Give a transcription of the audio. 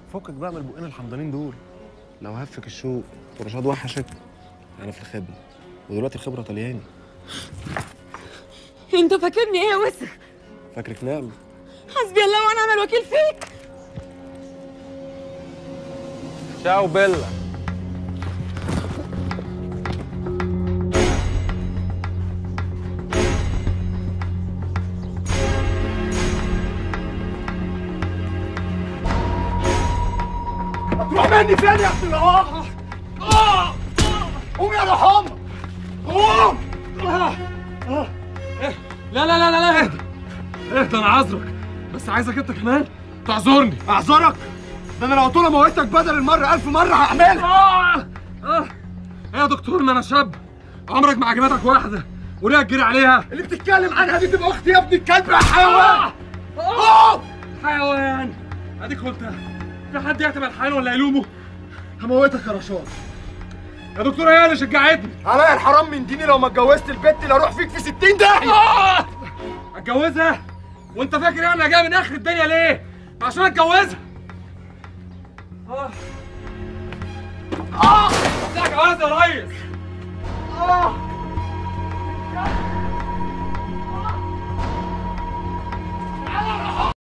فكك بقى من البقين الحمضانين دول لو هفك الشوق ورشاد وحشك انا في الخبره ودلوقتي الخبره طلياني انت فاكرني ايه يا وسخ فاكرك نعم حسبي الله ونعم الوكيل فيك تشاو بيلا هتروح مني فين يا اختي اه اه قوم يا رحمة قوم آه. آه. لا لا لا لا لا اهدى اهدى انا عذرك بس عايزك انت كمان تعذرني اعذرك ده انا لو طول موتك بدل المرة ألف مرة هعملها آه. آه. ايه يا دكتور ما انا شاب عمرك ما عجبتك واحده وليه تجري عليها اللي بتتكلم عنها دي تبقى اختي يا ابن الكلب يا حيوان آه. حيوان اديك قلتها في حد يعتبر الحيوان ولا يلومه هموتك يا رشاد يا دكتور هي اللي شجعتني عليا الحرام من ديني لو ما اتجوزت البت اللي اروح فيك في 60 داهية آه. اتجوزها وانت فاكر يعني انا جاي من اخر الدنيا ليه عشان اتجوزها اه اه لا جواز يا ريس اه